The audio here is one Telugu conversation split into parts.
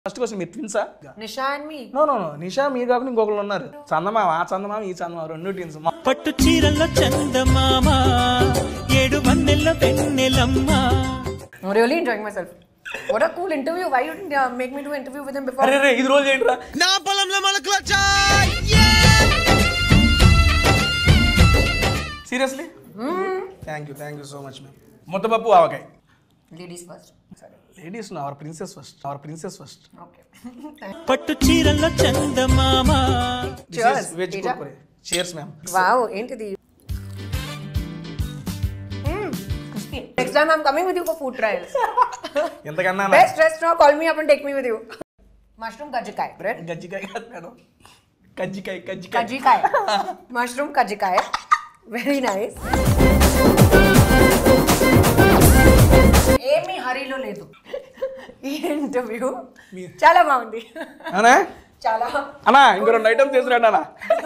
ఫస్ట్ క్వశ్చన్ మీరు ట్విన్సా నిషా అండ్ మీ నో నో నో నిషా మీరు కాకుండా ఇంకొకరు ఉన్నారు చందమామ ఆ చందమామ ఈ చందమామ రెండు ట్విన్స్ పట్టు చీరల్లో చందమామ ఏడు మన్నెల్లో వెన్నెలమ్మ I'm really enjoying myself. What a cool interview. Why you didn't uh, make me do an interview with him before? అరే రే ఇది రోజు ఏంట్రా నా పొలంలో మొలకల seriously thank you thank you so much ma'am ముద్దపప్పు ఆవకాయ Ladies first. సరే ladies our princess first our princess first Okay. పట్టు చీరల్లో చందమామ Cheers, veg Teja. Kurkure cheers ma'am wow, ఏంటిది? Mm, crispy. Next time I'm coming with you for food trials. ఎంతకన్నా Best restaurant, call me up and take me with you. Mushroom kajjikai, bread. గజ్జికాయ కాదు మేడం కజ్జికాయ కజ్జికాయ Kajjikai. Mushroom kajjikai. Very nice. ఏమీ హరీలో లేదు ఈ ఇంటర్వ్యూ చాలా బాగుంది అనా చాలా అన్నా ఇంకో రెండు ఐటమ్స్ తీసుకురండి అన్న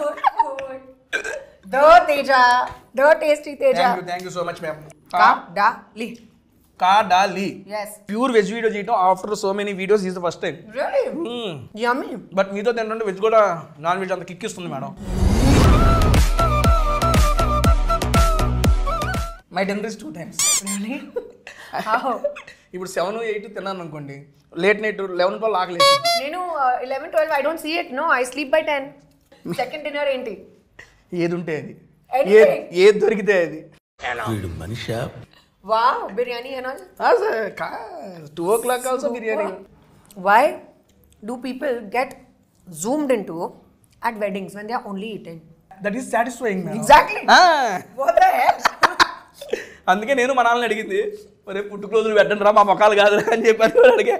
దో తేజ దో tasty Teja thank you thank you so much ma'am కా డా లీ కా డా లీ yes ప్యూర్ వెజ్ వీడియో చేయటం after so many videos is the first time really yummy but మీతో తింటుంటే వెజ్ కూడా నాన్ వెజ్ అంత కిక్ ఇస్తుంది madam my ten two times really how ఇప్పుడు సెవెన్ ఎయిట్ తిన్నాను అనుకోండి లేట్ నైట్ లెవెన్ ట్వెల్వ్ ఆకలేదు నేను eleven twelve I don't see it no I sleep by ten second dinner ఏంటి ఏది ఉంటే అది Anything. ఏది ఏది దొరికితే అది wow biryani and all two o'clock also biryani why do people get zoomed into at weddings when they are only eating that is satisfying exactly what the hell అందుకే నేను మా నాన్నని అడిగింది ఒరే పుట్టుక్రోజులు పెట్టండి రా మా మొక్కలు కాదు అని చెప్పాను అడిగా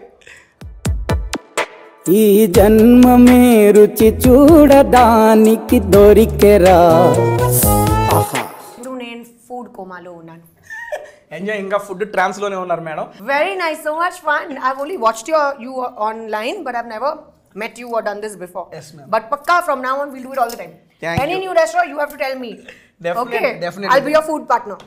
ఈ జన్మమే రుచి చూడడానికి దొరికెరా ఆహా ఇప్పుడు నేను ఫుడ్ కోమాలో ఉన్నాను ఎంజాయ్ ఇంకా ఫుడ్ ట్రాన్స్ లోనే ఉన్నారు madam Very nice, so much fun. I've only watched your you online, but I've never met you or done this before. Yes, ma'am. But Pakka, from now on, we'll do it all the time. Thank Any you. new restaurant, you have to tell me. Definitely, okay, definitely. I'll be your food partner.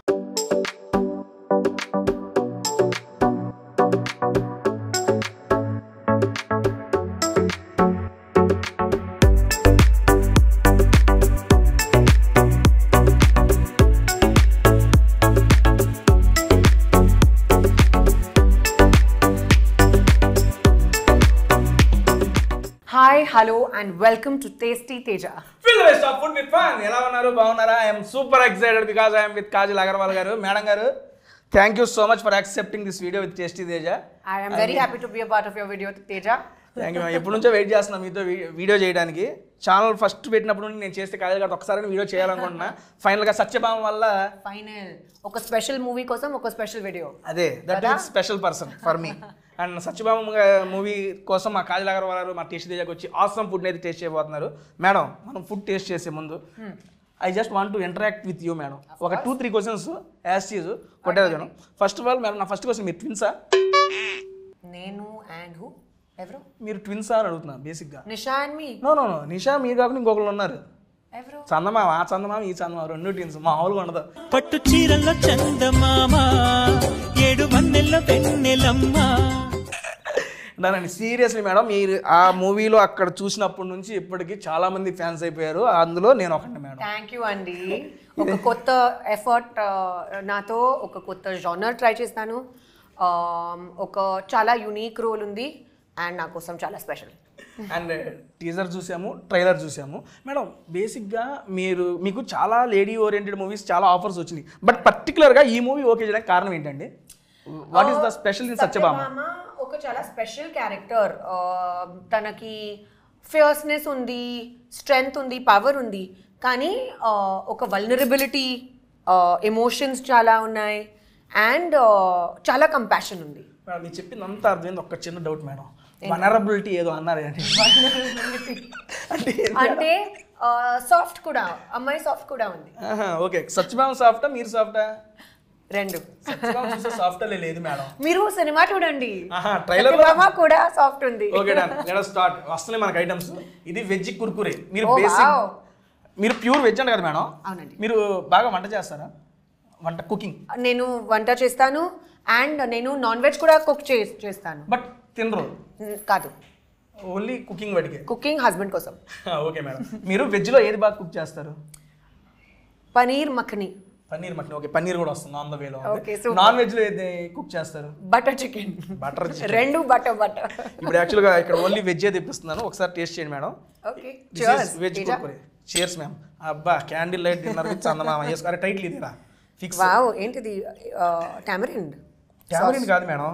Hi, hello, and welcome to Tasty Teja. Fill rest of food with fun ఎలా ఉన్నారు బాగున్నారా I'm super excited because I'm with Kajal Agarwal garu madam garu thank you so much for accepting this video with tasty Teja I am very happy to be a part of your video, Teja. Thank you ఎప్పటి నుంచో వెయిట్ చేస్తున్నాం మీతో వీ- వీడియో చేయడానికి ఛానల్ ఫస్ట్ పెట్టినప్పుడు నుండి నేను చేస్తే కాజల్ గారు ఒకసారి వీడియో చేయాలనుకుంటున్నా ఫైనల్గా సత్యభామ వల్ల Final. ఒక స్పెషల్ మూవీ కోసం ఒక స్పెషల్ వీడియో అదే దట్ కదా? Is special person for me and Satyabhama movie కోసం మా కాజల్ అగర్వాల్ గారు మా టేస్ట్ దగ్గరకు వచ్చి ఆసమ్ ఫుడ్ అయితే టేస్ట్ చేయబోతున్నారు మేడం మనం ఫుడ్ టేస్ట్ చేసే ముందు I just want to interact with you madam ఒక టూ త్రీ క్వశ్చన్స్ యాజ్ చీజ్ కొట్టేదాను ఫస్ట్ ఆఫ్ ఆల్ మేడం నా ఫస్ట్ క్వశ్చన్ మీరు ట్విన్సా నేను అండ్ హూ ఎవరు మీరు ట్విన్సా అని అడుగుతున్నా బేసిక్గా నిషా అండ్ మీ నో నో నో నిషా మీరు కాకుండా ఇంకొకరు ఉన్నారు ఎవరు చందమామ ఆ చందమామ ఈ చందమామ రెండు ట్విన్స్ మామూలుగా ఉండదు పట్టు చీరల్లో చందమామ ఏడు మన్నెల్లో వెన్నెలమ్మ దానండి సీరియస్లీ మేడం మీరు ఆ మూవీలో అక్కడ చూసినప్పటి నుంచి ఇప్పటికి చాలా మంది ఫ్యాన్స్ అయిపోయారు అందులో నేను ఒకటి మేడం థ్యాంక్ యూ అండి ఒక కొత్త ఎఫర్ట్ నాతో ఒక కొత్త జానర్ ట్రై చేస్తాను Um, ఒక చాలా యునీక్ రోల్ ఉంది అండ్ నా కోసం చాలా స్పెషల్ అండ్ టీజర్ చూసాము ట్రైలర్ చూసాము మేడం బేసిక్గా మీరు మీకు చాలా లేడీ ఓరియంటెడ్ మూవీస్ చాలా ఆఫర్స్ వచ్చినాయి బట్ పర్టికులర్గా ఈ మూవీ ఓకే చేయడానికి కారణం ఏంటండి what is the special in Satyabhama Satyabhama ఒక చాలా స్పెషల్ క్యారెక్టర్ తనకి ఫియర్స్నెస్ ఉంది స్ట్రెంగ్త్ ఉంది పవర్ ఉంది కానీ uh, ఒక వల్నరబిలిటీ ఎమోషన్స్ చాలా ఉన్నాయి అండ్ చాలా కంపాషన్ ఉంది మేడం మీరు చెప్పింది అంతా అర్థమైంది ఒక్క చిన్న డౌట్ మేడం వనరబిలిటీ ఏదో అన్నారు ఏంటి అంటే అంటే సాఫ్ట్ కూడా అమ్మాయి సాఫ్ట్ కూడా ఉంది ఓకే సత్యభామ సాఫ్టా మీరు సాఫ్టా రెండు సత్యభామ చూస్తే సాఫ్ట్ లేదు మేడం మీరు సినిమా చూడండి ఆహా, trailer లో- సత్యభామ కూడా సాఫ్ట్ ఉంది ఓకే డన్ లెట్ స్టార్ట్ వస్తున్నాయి మనకి ఐటమ్స్ ఇది వెజ్ కుర్కురే మీరు Oh, బేసిక్ wow. మీరు ప్యూర్ వెజ్ అంట కదా మేడం అవునండి. మీరు బాగా వంట చేస్తారా వంట కుకింగ్ నేను వంట చేస్తాను అండ్ నేను నాన్ వెజ్ కూడా కుక్ చేస్తాను బట్ తినరు మ్, కాదు ఓన్లీ కుకింగ్ వాటికే కుకింగ్ హస్బెండ్ కోసం ఓకే మేడం మీరు వెజ్లో ఏది బాగా కుక్ చేస్తారు పనీర్ మఖని పన్నీర్ మక్కని ఓకే పన్నీర్ కూడా వస్తుంది ఆన్ ద వేలో Okay, super. నాన్ వెజ్లో ఏది కుక్ చేస్తారు బటర్ చికెన్ బటర్ రెండు బటర్ బటర్ ఇప్పుడు యాక్చువల్గా ఇక్కడ ఓన్లీ వెజ్ తెప్పిస్తున్నాను ఒకసారి టేస్ట్ చేయండి madam okay veg Kurkure cheers ma'am అబ్బా క్యాండిల్ లైట్ డిన్నర్ విత్ చందమామ వేసుకోవాలి టైటిల్ ఇదేరా ఫిక్స్ వావ్ ఏంటిది టామరిండ్ టామరిన్ కాదు మేడం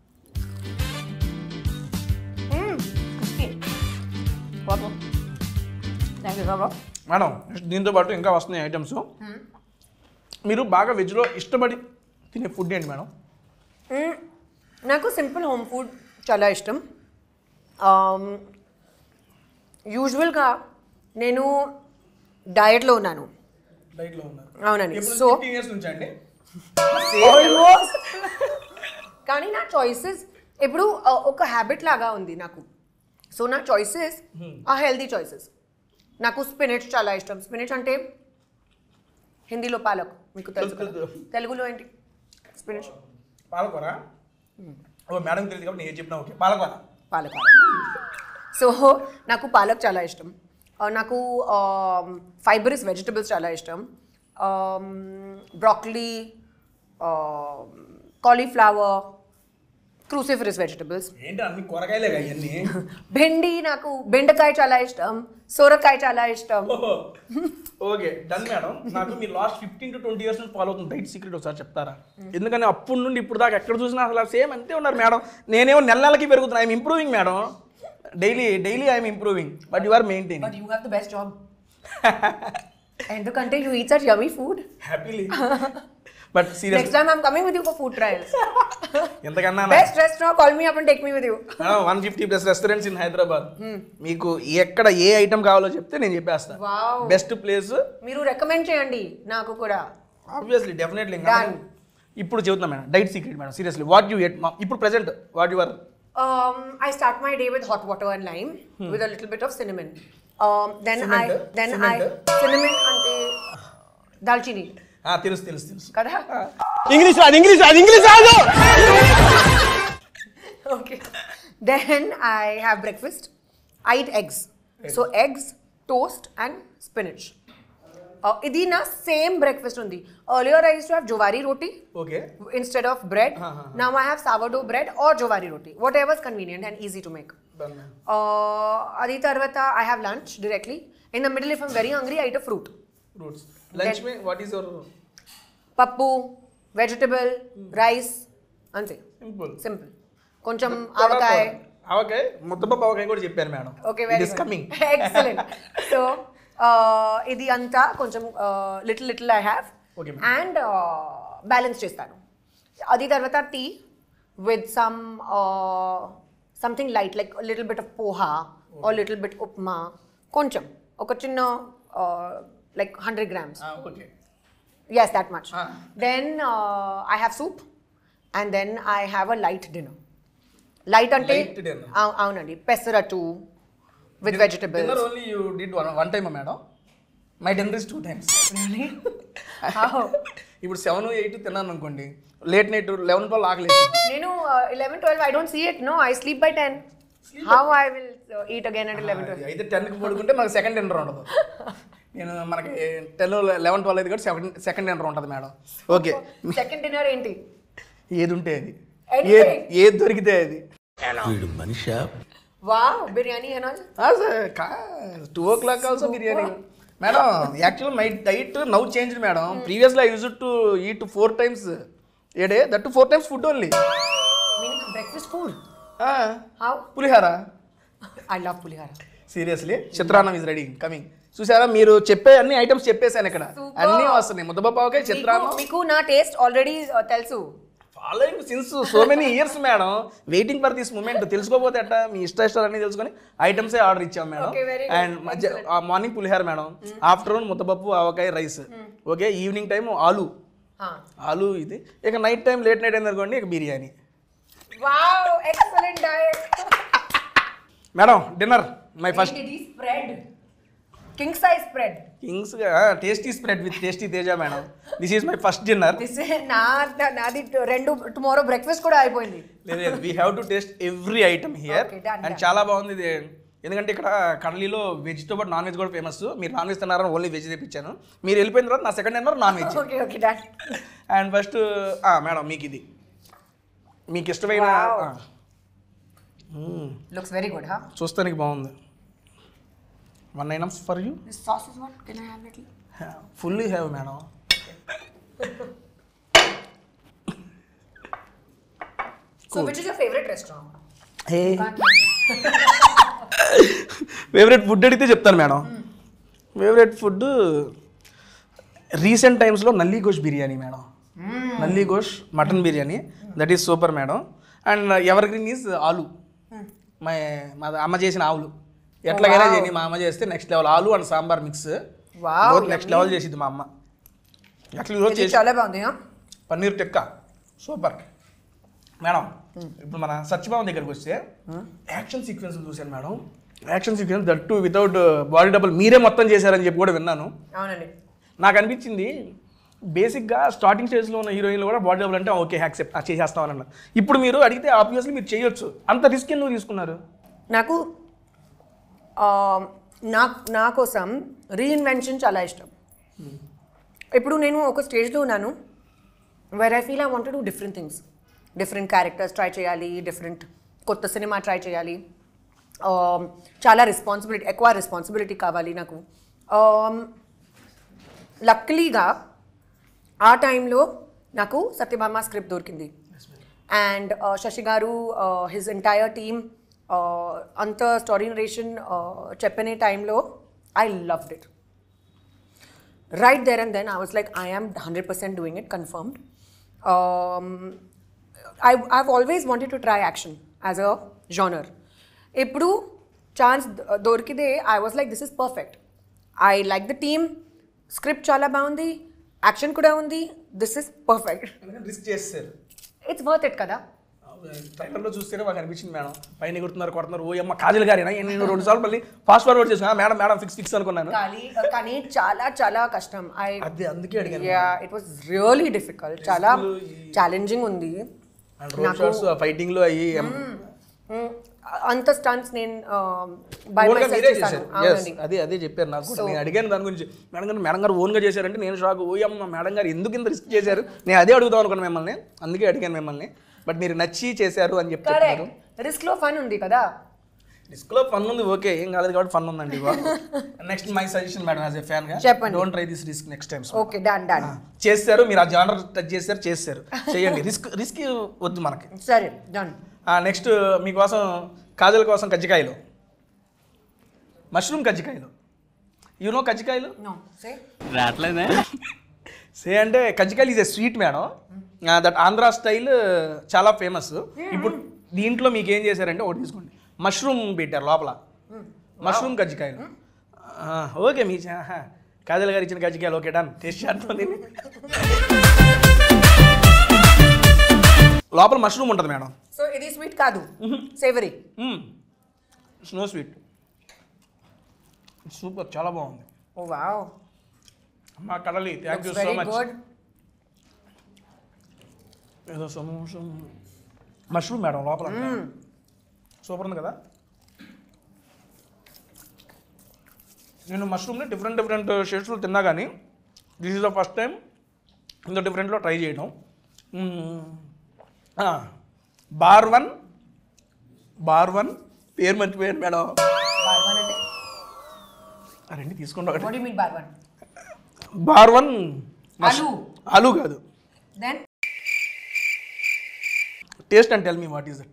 మేడం దీంతో పాటు ఇంకా వస్తున్నాయి ఐటమ్స్ మీరు బాగా వెజ్లో ఇష్టపడి తినే ఫుడ్ ఏంటి మేడం నాకు సింపుల్ హోమ్ ఫుడ్ చాలా ఇష్టం యూజువల్గా నేను డయట్లో ఉన్నాను డైట్లో ఉన్నారు అవునండి సో ఇయర్స్ నుంచి అండి ఆల్మోస్ట్ కానీ నా చాయిసెస్ ఇప్పుడు ఆ, ఒక హ్యాబిట్ లాగా ఉంది నాకు సో నా చాయిసెస్ ఆ హెల్దీ చాయిసెస్ నాకు స్పినచ్ చాలా ఇష్టం స్పినచ్ అంటే హిందీలో పాలక్ మీకు తెలుసు కదా. తెలుసు. తెలుగులో ఏంటి స్పినచ్ పాలకూర ఓ మేడం తెలియదు కాబట్టి నేను చెప్పినా ఓకే పాలకూర పాలక్ సో నాకు పాలక్ చాలా ఇష్టం ఆ, నాకు ఫైబరస్ వెజిటబుల్స్ చాలా ఇష్టం బ్రాక్లీ కాలీఫ్లవర్ క్రూసిఫరస్ వెజిటబుల్స్ ఏంటి అన్ని కూరగాయలే అవన్నీ బెండి నాకు బెండకాయ చాలా ఇష్టం సొరకాయ చాలా ఇష్టం ఓకే డన్ మేడం నాకు మీరు last fifteen to twenty years నుంచి ఫాలో అవుతుంది డైట్ సీక్రెట్ ఒకసారి చెప్తారా ఎందుకని అప్పటి నుండి ఇప్పుడు దాకా ఎక్కడ చూసినా అసలు సేమ్ అంతే ఉన్నారు మేడం నేనేమో నెల నెలకి పెరుగుతున్నా I'm improving madam daily daily I'm improving but you are maintain but you have the best job ఎందుకంటే you eats at yummy food happily but serious next time I'm coming with you for food trials ఎంతకన్నా best restaurant call me up and take me with you one fifty plus restaurants in Hyderabad మీకు ఎక్కడ ఏ ఐటమ్ కావాలో చెప్తే నేను చెప్పేస్తాను Wow. బెస్ట్ ప్లేస్ మీరు రికమెండ్ చేయండి నాకు కూడా ఆబ్వియస్లీ డెఫినెట్లీ Done. ఇప్పుడు చెబుతున్నా madam diet secret madam seriously what you at ఇప్పుడు present what your Um, I start my day with hot water and lime with a little bit of cinnamon. Um, then I Cement? then Cement? I cinnamon ante dalchini తెలుసు తెలుసు తెలుసు kada ఇంగ్లీష్ రాదు ఇంగ్లీష్ రాదు ఇంగ్లీష్ రాదు okay. Then I have breakfast. I eat eggs. So eggs, toast and spinach. Uh, ఇది నా సేమ్ బ్రేక్ఫాస్ట్ ఉంది earlier I use to have jowari roti okay instead of bread. Now I have sourdough bread or jovari roti, whatever is convenient and easy to make. Uh, adi tarvata I have lunch directly. In the middle, if I'm very hungry, I eat a fruit. Fruits lunch మే what is your pappu vegetable rice అంతే సింపుల్ సింపుల్ కొంచెం ఆవకాయ ఆవకాయ ముద్దపప్పు ఆవకాయ కూడా చెప్పాను మేడం okay it very is coming excellent so ఇది అంతా కొంచెం little little I have Okay, ma'am. And balance చేస్తాను అది తర్వాత tea with some something light like little bit of poha or little bit upma కొంచెం ఒక చిన్న like hundred grams okay yes that much Ah. then uh, i have soup and then i have a light dinner light ante Light dinner. అవు- అవునండి pesarattu with vegetables dinner only you did one one time madam my dinner is two times ఇప్పుడు సెవెన్ ఎయిట్ తిన్నాను అనుకోండి లేట్ నైట్ లెవెన్ ట్వెల్వ్ ఆకలేదు నేను eleven twelve I don't see it no I sleep by ten how I will eat again at eleven twelve అయితే టెన్కి పడుకుంటే మనకు సెకండ్ డిన్నర్ ఉండదు నేను మనకి టెన్ లెవెన్ ట్వెల్వ్ అయితే కూడా సెకండ్ సెకండ్ డిన్నర్ ఉంటుంది మేడం ఓకే సెకండ్ డిన్నర్ ఏంటి ఏది ఉంటే అది Anything. ఏది ఏది దొరికితే అది wow biryani and all two o'clock also biryani madam actual my diet now change madam previously I use to eat four times a day that two four times food only meaning breakfast food how pulihora I love pulihora seriously చిత్రాన్నం ఇస్ రెడీ కమింగ్ చూసారా మీరు చెప్పే అన్ని ఐటమ్స్ చెప్పేసాను ఇక్కడ అన్నీ వస్తున్నాయి ముద్దపప్పావకాయ చిత్రాన్నం మీకు నా టేస్ట్ ఆల్రెడీ తెలుసు following since so many years madam waiting for this moment తెలుసుకోపోతే అట్ట మీ ఇష్ట ఇష్టాలు అన్ని తెలుసుకొని ఐటమ్సే ఆర్డర్ ఇచ్చాం మేడం Okay, very good. అండ్ మధ్య మార్నింగ్ పులిహార మేడం ఆఫ్టర్నూన్ ముద్దపప్పు ఆవకాయ rice okay evening time aloo aloo ఇది ఇక నైట్ టైం లేట్ నైట్ అయింది అనుకోండి ఇక biryani wow excellent diet madam dinner my first ఇది spread king size spread kings tasty spread with tasty Teja madam this is my first dinner this నా నాది రెండు టుమారో బ్రేక్ఫాస్ట్ కూడా అయిపోయింది లేదు we have to taste every item here Okay, done, and done. చాలా బాగుంది ఇది ఎందుకంటే ఇక్కడ కడలీలో వెజ్తో పాటు నాన్ వెజ్ కూడా ఫేమస్ మీరు నాన్ వెజ్ తిన్నారని ఓన్లీ వెజ్ తెప్పించాను మీరు వెళ్ళిపోయిన తర్వాత నా second dinner non veg okay okay done and first madam మీకు ఇది మీకు ఇష్టమైన Wow. ఆ, మ్మ్. లుక్స్ వెరీ గుడ్ హా చూస్తానికి బాగుంది one items for you this sauce is what can I have little fully have madam so which is your favourite restaurant hey favourite food అడిగితే చెప్తాను మేడం ఫేవరెట్ ఫుడ్ రీసెంట్ టైమ్స్లో నల్లి గోష్ biryani madam nalli gosht mutton biryani that is super madam and evergreen is aloo మా మా అమ్మ చేసిన ఆవులు ఎట్లాగైనా చేయని మా అమ్మ చేస్తే next level aloo and sambar mix Wow, next level చేసింది మా అమ్మ అట్లా ఈరోజు ఇది చేసి చాలా బాగుంది హా పన్నీర్ టిక్కా సూపర్ మేడం ఇప్పుడు మన సత్యభావం దగ్గరికి వస్తే యాక్షన్ సీక్వెన్స్ చూశాను madam action sequence that too without body double మీరే మొత్తం చేశారని చెప్పి కూడా విన్నాను అవునండి నాకు అనిపించింది బేసిక్గా స్టార్టింగ్ స్టేజ్లో ఉన్న హీరోయిన్లు కూడా బాడీ డబుల్ అంటే ఓకే యాక్సెప్ట్ చేసేస్తామని అన్నారు ఇప్పుడు మీరు అడిగితే ఆబ్వియస్లీ మీరు చేయొచ్చు అంత రిస్క్ ఎందుకు తీసుకున్నారు నాకు ఆ, నా నా కోసం రీఇన్వెన్షన్ చాలా ఇష్టం ఇప్పుడు నేను ఒక స్టేజ్లో ఉన్నాను where I feel I want do different things different characters try చేయాలి డిఫరెంట్ కొత్త సినిమా ట్రై చేయాలి ఆ, చాలా రెస్పాన్సిబిలిటీ ఎక్కువ రెస్పాన్సిబిలిటీ కావాలి నాకు లక్లీగా ఆ టైంలో నాకు సత్యభామ స్క్రిప్ట్ దొరికింది and Shashi garu his entire team అంత స్టోరీ నరేషన్ చెప్పనే టైంలో I loved it right there and then i was like i am 100% doing it confirmed um, I, i've always wanted to try action as a genre ఇప్పుడు ఛాన్స్ దొరికితే I was like this is perfect I like the team script చాలా బాగుంది యాక్షన్ కూడా ఉంది దిస్ ఇస్ పర్ఫెక్ట్ రిస్క్ చేస్తారు ఇట్స్ వర్త్ ఇట్ కదా ట్రైలర్లో చూస్తేనే మాకు అనిపించింది మేడం పైన ఎగురుతున్నారు కొడుతున్నారు ఓ అమ్మ కాజల్ గారేనా నేను రెండు సార్లు మళ్ళీ ఫాస్ట్ ఫార్వర్డ్ చేసాను మేడం మేడం ఫిక్స్ ఫిక్స్ అనుకున్నాను కానీ కానీ చాలా చాలా కష్టం ఐ అది అందుకే అడిగాను yeah it was really difficult చాలా ఛాలెంజింగ్ ఉంది అండ్ రోడ్ షాట్స్ ఫైటింగ్లో అయ్యి మ్మ్. అంత స్టంట్స్ నేను బై ఓన్గా myself మీరే చేశాను చేశారు అవునండి Yes, అదే అదే చెప్పారు నాకు కూడా నేను అడిగాను దాని గురించి మేడం గారు మేడం గారు ఓన్గా చేశారంటే నేను షాక్ ఓ అమ్మ మేడం గారు ఎందుకు ఇంత రిస్క్ చేశారు నేను అదే అడుగుదాం అనుకున్నాను మిమ్మల్ని అందుకే అడిగాను మిమ్మల్ని బట్ మీరు నచ్చి చేశారు అని చెప్తారు కరెక్ట్ రిస్క్ లో ఫన్ ఉంది కదా రిస్క్లో ఫన్ ఉంది ఓకే ఏం కాలేదు కాబట్టి ఫన్ ఉందండి next my suggestion madam as a fan గా చెప్పండి. Don't try this risk next time okay done done చేస్తారు మీరు ఆ జానర్ టచ్ చేశారు చేస్తారు చేయండి రిస్క్ రిస్క్ వద్దు మనకి సరే డన్ నెక్స్ట్ మీకోసం కాజల్ కోసం కజ్జికాయలు మష్రూమ్ కజ్జికాయలు యూనో కజ్జికాయలు నో సే రావట్లేదే సే అంటే కజ్జికాయలు is a sweet madam that Andhra style చాలా ఫేమస్ ఇప్పుడు దీంట్లో మీకు ఏం చేశారంటే ఒకటి తీసుకోండి మష్రూమ్ పెట్టారు లోపల మష్రూమ్ కజ్జికాయలు ఓకే మీ చా- ఆహా. కాజల్ గారు ఇచ్చిన కజ్జికాయలు ఓకే డన్ టేస్ట్ చేస్తాం దీన్ని లోపల మష్రూమ్ ఉంటుంది మేడం సో ఇది స్వీట్ కాదు సేవరీ స్నో స్వీట్ సూపర్ చాలా బాగుంది ఓ వావ్ మా Kadali thank you so very much good ఏదో సమోసం మష్రూమ్ మేడం లోపల సూపర్ ఉంది కదా నేను మష్రూమ్ని డిఫరెంట్ డిఫరెంట్ షేడ్స్లో తిన్నా కానీ this is the first time ఇంత డిఫరెంట్లో ట్రై చేయడం మ్మ్. ఆ, బార్ వన్ బార్ వన్ పేరు మర్చిపోయాను మేడం బార్వన్ అంటే ఆ రెండు తీసుకుంటా ఒకటి what you mean bar one bar one ఆలు ఆలు కాదు then taste and tell me what is that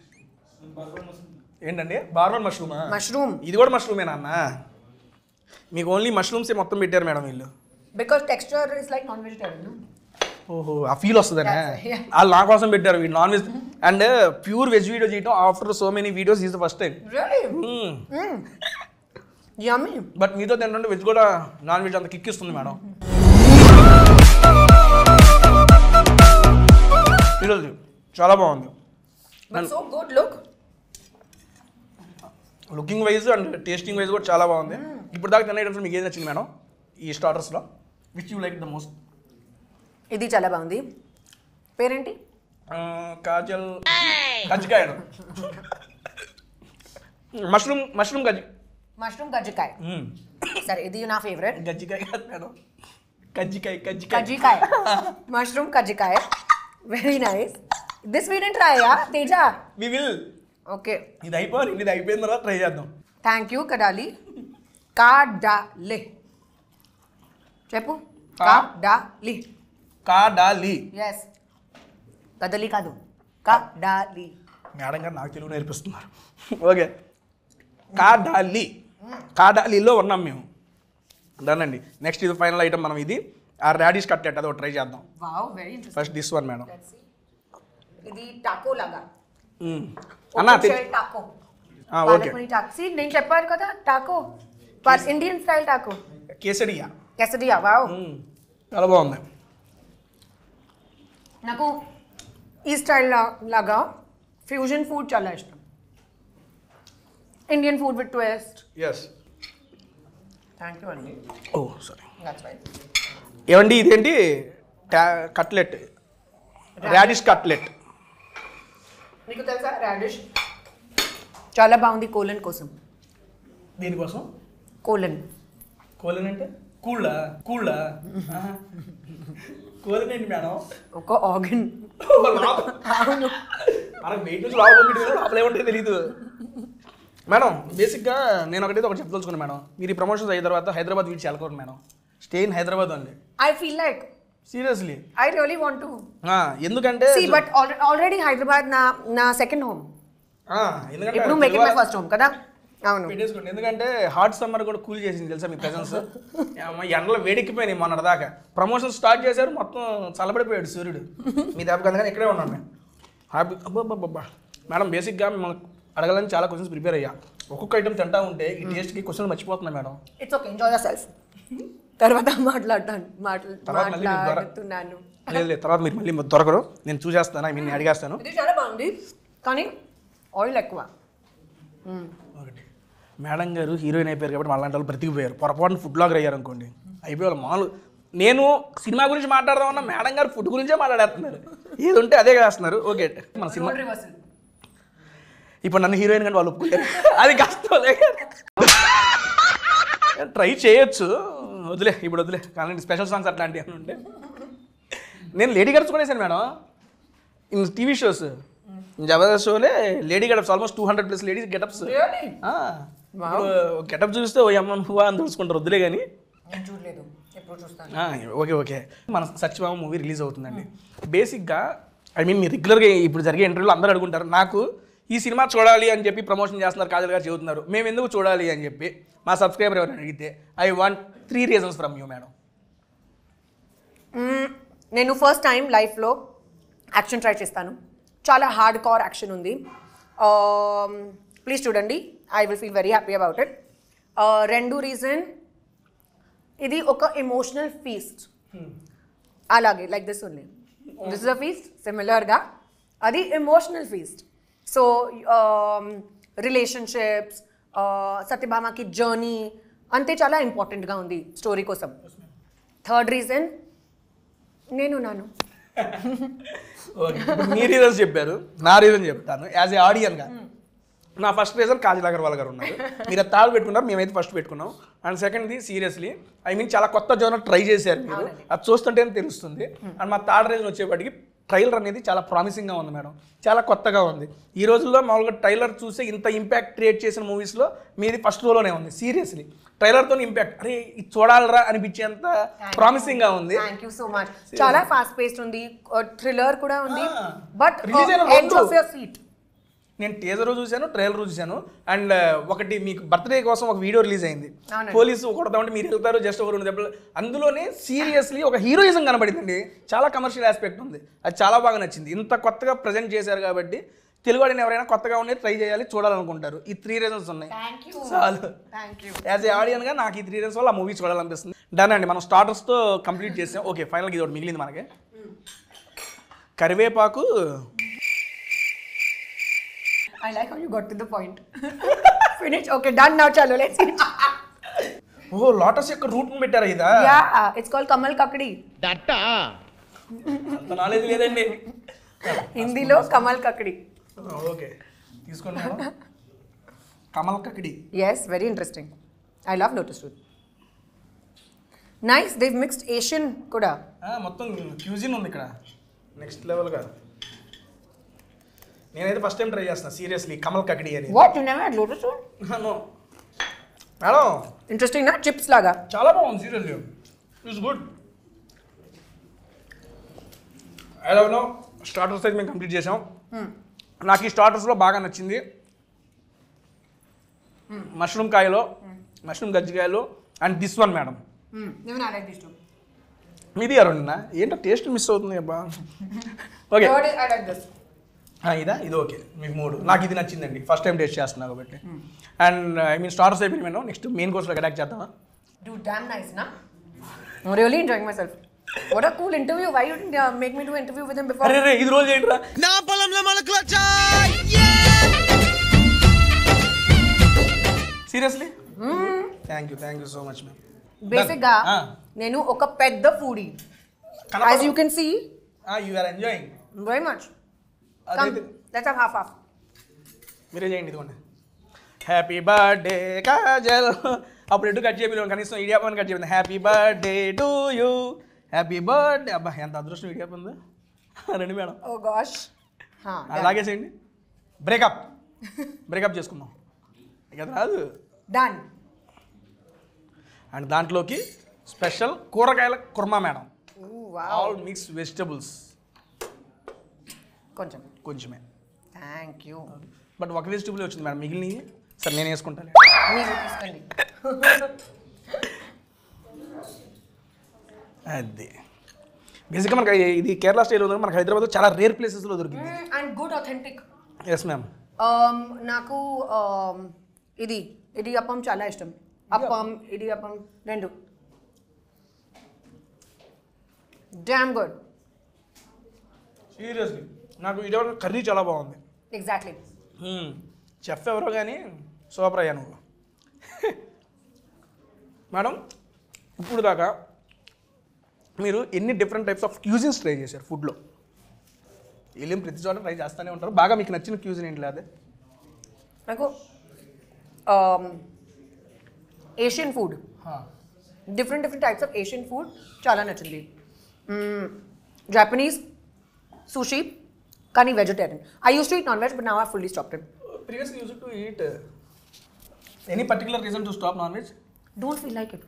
ఏంటండి బార్ వన్ మష్రూమా మష్రూమ్ ఇది కూడా మష్రూమేనా అన్న మీకు ఓన్లీ మష్రూమ్సే మొత్తం పెట్టారు మేడం వీళ్ళు because texture is like non vegetarian ఓహో ఆ ఫీల్ వస్తుందనే That's- yeah. వాళ్ళు నా కోసం పెట్టారు వీళ్ళు non veg and pure veg video చేయటం after so many videos is the first time really yummy but మీతో తింటుంటే వెజ్ కూడా నాన్ వెజ్ అంత కిక్ ఇస్తుంది మేడం ఈరోజు చాలా బాగుంది but so good look looking wise and tasting wise కూడా చాలా బాగుంది ఇప్పుడు దాకా తిన్న ఐటమ్స్ మీకు ఏది నచ్చింది మేడం ఈ స్టార్టర్స్లో which you like the most ఇది చాలా బాగుంది పేరేంటి కాజల్ కజ్జికాయ మష్రూమ్ మష్రూమ్ గజ్జి మష్రూమ్ కజ్జికాయ సరే ఇది నా ఫేవరెట్ గజ్జికాయ కాదు మేడం కజ్జికాయ కజ్జికాయ కజ్జికాయ మష్రూమ్ కజ్జికాయ very nice this we didn't try yeah Teja we will okay ఇది అయిపోవాలి ఇది అయిపోయిన తర్వాత ట్రై చేద్దాం థ్యాంక్ యూ కడాలి కాడాలి చెప్పు కాడాలి కాడాలి ఎస్ కదలి కాదు కాడాలి మేడం గారు నాకు తెలుగు నేర్పిస్తున్నారు ఓకే కాడాలి కాడాలిలో ఉన్నాం మేము దానండి నెక్స్ట్ ఇది ఫైనల్ ఐటమ్ మనం ఇది ఆ రాడిష్ కట్లెట్ అదొకటి ట్రై చేద్దాం wow very interesting first this one madam ఇది టాకో లాగా అన్న టాకో ఓకే టాక్సీ నేను చెప్పాను కదా taco Indian style taco quesadilla quesadilla wow చాలా బాగుంది నాకు ఈ స్టైల్ లాగా ఫ్యూజన్ ఫుడ్ చాలా ఇష్టం Indian food with twist yes thank you అండి ఓ సారీ దట్స్ రైట్ ఏమండి ఇదేంటి టా- కట్లెట్ రాడిష్ కట్లెట్ నీకు తెలుసా రాడిష్ చాలా బాగుంది కోలన్ కోసం దీనికోసం కోలన్ కోలన్ అంటే కూళ్ళా కూళ్ళా కోలన్ ఏంటి మేడం ఒక ఆర్గన్ అవును మనకు వెయిట్ నుంచి లోపల పంపించదు లోపల ఏమంటే తెలియదు మేడం బేసిక్గా నేను ఒకటైతే ఒకటి చెప్పదలుచుకున్నాను మేడం మీరు ఈ ప్రమోషన్స్ అయిన తర్వాత హైదరాబాద్ వీడి చేలకోరు మేడం స్టే ఇన్ హైదరాబాద్ అండి I feel like seriously I really want to ఎందుకంటే సీ బట్ ఆల్రెడీ హైదరాబాద్ నా నా సెకండ్ హోమ్ ఆ, ఎందుకంటే ఇప్పుడు make it my first home కదా అవును పెట్టేసుకోండి ఎందుకంటే హాట్ సమ్మర్ కూడా కూల్ చేసింది తెలుసా మీ ప్రెసెన్స్ ఎండలో వేడెక్కిపోయినాయి మొన్న దాకా ప్రమోషన్ స్టార్ట్ చేశారు మొత్తం చల్లబడిపోయాడు సూర్యుడు మీ దెబ్బకి అందుకని ఇక్కడే ఉన్నాను మేము హ్యాపీ అబ్బాబ్బా మేడం బేసిక్గా మిమ్మల్ని అడగాలని చాలా క్వశ్చన్స్ ప్రిపేర్ అయ్యా ఒక్కొక్క ఐటమ్ తింటా ఉంటే ఈ టేస్ట్కి క్వశ్చన్ మర్చిపోతున్నా madam it's okay enjoy yourself తర్వాత మాట్లాడతాను మాట్లా తర్వాత మళ్ళీ మీరు దొర- మాట్లాడుతున్నాను లేదు లేదు తర్వాత మీరు మళ్ళీ దొరకరు నేను చూసేస్తాను ఐ మీన్ నేను అడిగేస్తాను ఇది చాలా బాగుంది కానీ ఆయిల్ ఎక్కువ ఒకటి మేడం గారు హీరోయిన్ అయిపోయారు కాబట్టి వాళ్ళంటి వాళ్ళు బ్రతికిపోయారు పొరపాటున ఫుడ్ బ్లాగర్ అయ్యారు అనుకోండి అయిపోయారు మామూలు నేను సినిమా గురించి మాట్లాడదామన్నా మేడం గారు ఫుడ్ గురించే మాట్లాడేస్తున్నారు ఏది ఉంటే అదే చేస్తున్నారు ఓకే మన సినిమా రివర్సల్ ఇప్పుడు నన్ను హీరోయిన్ కానీ వాళ్ళు ఒప్పుకోలేరు అది కష్టం ట్రై చేయొచ్చు వదిలే ఇప్పుడు వదిలే కానీ స్పెషల్ సాంగ్స్ అట్లాంటివి అని ఉంటే నేను లేడీ గడప్స్ కూడా వేసాను madam in TV shows Jabardasth షోలే lady getups almost two hundred plus ladies getups getup చూస్తే ఓ అమ్మ నువ్వా అని తెలుసుకుంటారు వద్దులే కానీ నేను చూడలేదు ఎప్పుడు చూస్తాను ఆ, ఓకే ఓకే మన సత్యభామ మూవీ రిలీజ్ అవుతుందండి బేసిక్గా ఐ మీన్ మీరు రెగ్యులర్గా ఇప్పుడు జరిగే ఇంటర్వ్యూలో అందరూ అడుగుంటారు నాకు ఈ సినిమా చూడాలి అని చెప్పి ప్రమోషన్ చేస్తున్నారు కాజల్ గారు చెబుతున్నారు మేము ఎందుకు చూడాలి అని చెప్పి మా సబ్స్క్రైబర్ ఎవరైనా అడిగితే I want three reasons from you madam hmm. నేను ఫస్ట్ టైం లైఫ్లో యాక్షన్ ట్రై చేస్తాను చాలా హార్డ్ కార్ యాక్షన్ ఉంది ప్లీజ్ చూడండి I will feel very happy about it రెండు రీజన్ ఇది ఒక ఎమోషనల్ ఫీస్ట్ అలాగే like this only this is a feast సిమిలర్గా అది ఎమోషనల్ ఫీస్ట్ సో రిలేషన్షిప్స్ సత్యభామకి జర్నీ అంతే చాలా ఇంపార్టెంట్గా ఉంది స్టోరీ కోసం థర్డ్ రీజన్ నేను నాను ఓకే ఇప్పుడు మీ రీజన్స్ చెప్పారు నా రీజన్ చెప్తాను యాజ్ ఏ ఆడియన్గా నా ఫస్ట్ రీజన్ కాజల్ అగర్వాల్ గారు ఉన్నారు మీరు అది థర్డ్ పెట్టుకున్నారు మేమైతే ఫస్ట్ పెట్టుకున్నాం అండ్ సెకండ్ది సీరియస్లీ ఐ మీన్ చాలా కొత్త జోనర్ ట్రై చేశారు మీరు అది చూస్తుంటేనే తెలుస్తుంది అండ్ మా థర్డ్ రీజన్ వచ్చేప్పటికి ట్రైలర్ అనేది చాలా ప్రామిసింగ్గా ఉంది మేడం చాలా కొత్తగా ఉంది ఈ రోజుల్లో మామూలుగా ట్రైలర్ చూసి ఇంత ఇంపాక్ట్ క్రియేట్ చేసిన మూవీస్లో మీది ఫస్ట్ రోలోనే ఉంది సీరియస్లీ ట్రైలర్తో ఇంపాక్ట్ అరే ఇది చూడాలరా అనిపించేంత ప్రామిసింగ్గా ఉంది థ్యాంక్ యూ సో మచ్ చాలా ఫాస్ట్ పేస్డ్ ఉంది థ్రిల్లర్ కూడా ఉంది Ah. బట్ Release అయిన ఎండ్ రోజు. ఆఫ్ యువర్ సీట్ నేను టీజర్ చూశాను ట్రైలర్ చూశాను అండ్ ఒకటి మీకు బర్త్డే కోసం ఒక వీడియో రిలీజ్ అయింది అవునండి. పోలీసు కొడతామంటే మీరు వెళ్తారు జస్ట్ ఒక రెండు దెబ్బలు అందులోనే సీరియస్లీ ఒక హీరోయిజం కనబడిందండి చాలా కమర్షియల్ ఆస్పెక్ట్ ఉంది అది చాలా బాగా నచ్చింది ఇంత కొత్తగా ప్రజెంట్ చేశారు కాబట్టి తెలుగు వాడిని ఎవరైనా కొత్తగా ఉండే ట్రై చేయాలి చూడాలనుకుంటారు ఈ త్రీ రీజన్స్ ఉన్నాయి థ్యాంక్ యూ చాలు థ్యాంక్ యూ యాజ్ ఏ ఆడియన్గా నాకు ఈ త్రీ రీజన్స్ వల్ల ఆ మూవీ చూడాలనిపిస్తుంది డన్ అండి మనం స్టార్టర్స్తో కంప్లీట్ చేసాం ఓకే ఫైనల్గా ఇది ఒకటి మిగిలింది మనకి కరివేపాకు I like how you got to the point finish okay done now చలో లెట్స్ ఓ లోటస్ యొక్క రూట్ పెట్టారా ఇదా yeah it's called kamal kakdi అంత నాలెడ్జ్ లేదండి హిందీలో కమల్ కకడి ఓకే తీసుకోండి madam kamal kakdi yes very interesting I love lotus root nice they've mixed Asian కూడా ఆ, మొత్తం క్యూజిన్ ఉంది ఇక్కడ నెక్స్ట్ లెవెల్గా నేనైతే ఫస్ట్ టైం ట్రై చేస్తున్నా సీరియస్లీ కమల్ కకడి అని what you never lotus root no madam interesting నా చిప్స్ లాగా చాలా బాగుంది seriously it's good I love no starters అయితే మేము కంప్లీట్ చేసాం నాకు ఈ స్టార్టర్స్లో బాగా నచ్చింది మష్రూమ్ కాయలో మష్రూమ్ గజ్జికాయలు and this one madam even I like these two. మీది అరుణ్ ఏంటో టేస్ట్ మిస్ అవుతుంది అబ్బా okay Third is I like this. ఇదా ఇది ఓకే మీకు మూడు నాకు ఇది నచ్చిందండి ఫస్ట్ టైం టేస్ట్ చేస్తున్నా కాబట్టి అండ్ ఐ మీన్ స్టార్టర్స్ అయిపోయింది మేము నెక్స్ట్ మెయిన్ కోర్స్లో అటాక్ చేద్దామా Dude, damn nice, na? I'm really enjoying myself. What a cool interview. Why you didn't uh, make me do interview with him before? అరే రే ఇది రోజు ఏంట్రా నా పొలంలో మొలకలొచ్చా seriously thank you thank you so much ma'am Basic గా నేను ఒక పెద్ద foodie as you can see you are enjoying very much come అదే లెట్స్ హావ్ హాఫ్ హాఫ్ మీరే చేయండి ఇదిగోండి హ్యాపీ బర్త్డే కాజల్ అప్పుడు ఎటు కట్ చేయలేదు కనీసం ఇడియాపని కట్ చెప్పింది happy birthday to you happy birthday అబ్బా ఎంత అదృష్టం ఇడియాప ఉందో రండి మేడం ఓ గాష్ అలాగే చేయండి బ్రేకప్ బ్రేకప్ చేసుకుందాం ఇక అది రాదు డన్ అండ్ దాంట్లోకి స్పెషల్ కూరగాయల kurma madam all mix vegetables కొంచెం కొంచెమే థ్యాంక్ యూ బట్ ఒక వెజిటబుల్ వచ్చింది మేడం మిగిలినవి సరే నేను వేసుకుంటాను మీరు తీసుకోండి అది బేసిక్గా మనకి ఇది కేరళ స్టైల్ ఉంది మనకి హైదరాబాద్లో చాలా రేర్ ప్లేసెస్లో దొరికింది and good authentic yes ma'am నాకు um, ఇది ఇది అప్పం చాలా ఇష్టం అప్పం ఇది అప్పం రెండు డామ్ గుడ్ సీరియస్లీ నాకు ఇది కర్రీ చాలా బాగుంది ఎగ్జాక్ట్లీ చెఫ్ ఎవరో కానీ సూపర్ అయ్యా నువ్వు మేడం ఇప్పుడు దాకా మీరు ఎన్ని different types of cuisines try చేశారు ఫుడ్లో వెళ్ళిన ప్రతి చోట ట్రై చేస్తూనే ఉంటారు బాగా మీకు నచ్చిన క్యూజిన్ ఏంటి అదే నాకు Asian food different different types of Asian food చాలా నచ్చింది జాపనీస్ సుషీ కానీ vegetarian I use to eat non veg but నా I fully stop it previous use to eat any particular reason to stop non veg don't feel like it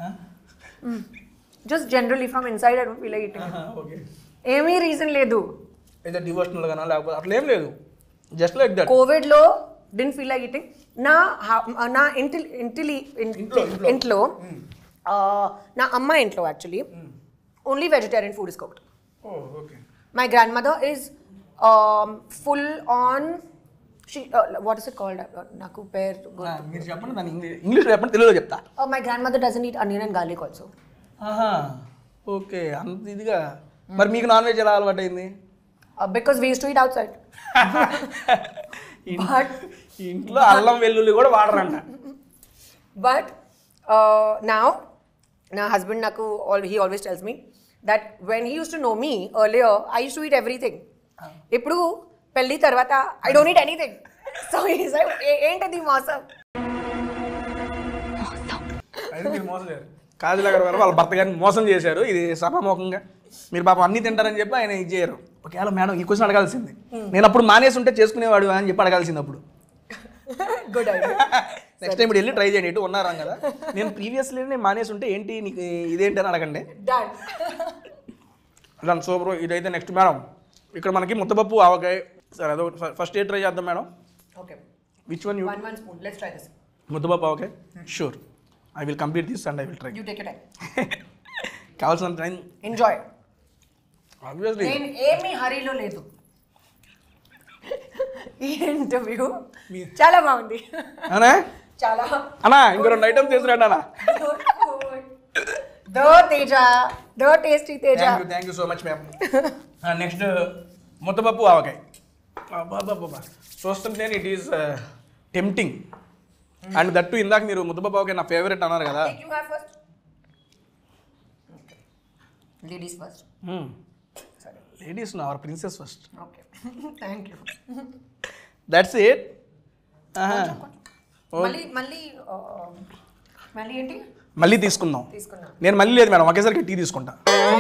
just generally from inside I don't feel like it okay ఏమీ రీజన్ లేదు అయితే డివోషనల్ గానా లేకపోతే అట్లా ఏం లేదు జస్ట్ లైక్ దట్ కోవిడ్లో డింట్ ఫీల్ లైక్ ఇటింగ్ నా హా- నా ఇంటి ఇంటిలి ఇంట్లో, ఇంట్లో. ఇంట్లో ఆ, నా అమ్మ ఇంట్లో actually only vegetarian food is cooked oh okay my grandmother is full on what is it called నాకు పేరు మీరు చెప్పండి దాన్ని ఇంగ్లీష్ ఇంగ్లీష్ చెప్పండి తెలుగులో చెప్తా my grandmother doesn't eat onion and garlic also ఆహా ఓకే అంత ఇదిగా మరి మీకు నాన్ వెజ్ ఎలా అలవాటు అయింది because we use to eat outside But- ఇంట్లో అల్లం వెల్లుల్లి కూడా వాడరంట But uh, now, now husband Naku, all, he always tells me that when he used to know me earlier, I used to eat everything. ఇప్పుడు పెళ్ళి తర్వాత I don't eat anything so is ఏంటది మోసం అయితే మీరు మోసం చేశారు కాజుల గారు గారు వాళ్ళ భర్త గారిని మోసం చేశారు ఇది సభాముఖంగా మీరు పాపం అన్ని తింటారని చెప్పి ఆయన ఇది చేయరు ఒకవేళ మేడం ఈ క్వశ్చన్ అడగాల్సింది నేను అప్పుడు మానేసి ఉంటే చేసుకునేవాడు అని చెప్పి అడగాల్సింది అప్పుడు గుడ్ ఐడియా నెక్స్ట్ టైం ఇప్పుడు వెళ్ళి ట్రై చేయండి ఇటు ఉన్నారా కదా నేను ప్రీవియస్లీ నేను మానేసి ఉంటే ఏంటి నీకు ఇదేంటి అని అడగండి డన్ దాని సూపర్ ఇదైతే నెక్స్ట్ మేడం ఇక్కడ మనకి ముద్దపప్పు ఆవకాయ సరే అదో ఫస్ట్ ఏ ట్రై చేద్దాం madam okay which one you one one spoon let's try this muddapappu avakaya sure I will complete this and I will try you take it కావాల్సిన టైం ఎంజాయ్ ఆబ్వియస్లీ నేను ఏమీ హరీలో లేదు ఈ ఇంటర్వ్యూ చాలా బాగుంది అనా చాలా అన్నా ఇంకో రెండు ఐటమ్స్ తీసుకురండి అన్న దో తేజ దో tasty Teja thank you thank you so much ma'am next ముద్దపప్పు ఆవకాయ బాబా చూస్తుంటే it is tempting and that ఇందాక మీరు ముద్దబాబుకి నా ఫేవరెట్ అన్నారు కదా Take you have first. Okay. Ladies first. Sorry. Ladies our princess first Okay. Thank you. That's it మళ్ళీ మళ్ళీ ఆ, మళ్ళీ ఏంటి మళ్ళీ తీసుకుందాం తీసుకున్నా నేను మళ్ళీ లేదు మేడం ఒకేసారికి టీ తీసుకుంటా